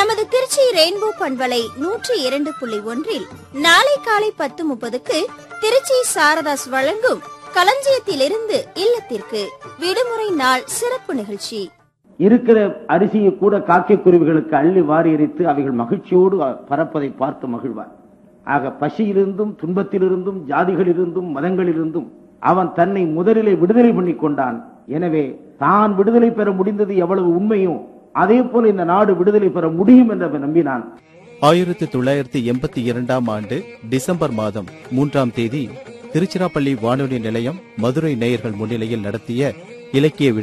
நமது திருச்சி ரெயின்போ பண்பலை நூற்றி இரண்டு புள்ளி ஒன்றில் நாளை காலை பத்து முப்பதுக்கு திருச்சி சாரதாஸ் வழங்கும் களஞ்சியத்திலிருந்து இல்லத்திற்கு விடுமுறை நாள் சிறப்பு நிகழ்ச்சி இருக்கிற அரிசியை கூட காக்கை குருவிகளுக்கு அள்ளி வாரி எரித்து அவைகள் மகிழ்ச்சியோடு பறப்பதை பார்த்து மகிழ்வார் ஆக பசியிலிருந்தும் துன்பத்திலிருந்தும் ஜாதிகளிலிருந்தும் மதங்களிலிருந்தும் அவன் தன்னை முதலிலே விடுதலை பண்ணி கொண்டான் எனவே தான் விடுதலை பெற முடிந்தது எவ்வளவு உண்மையோ அதே போல இந்த நாடு விடுதலை பெற முடியும் என்று அவன் நம்பினான் ஆயிரத்தி தொள்ளாயிரத்தி எண்பத்தி இரண்டாம் ஆண்டு டிசம்பர் மாதம் மூன்றாம் தேதி திருச்சிராப்பள்ளி வானொலி நிலையம் மதுரை நேயர்கள் முன்னிலையில் நடத்திய இலக்கிய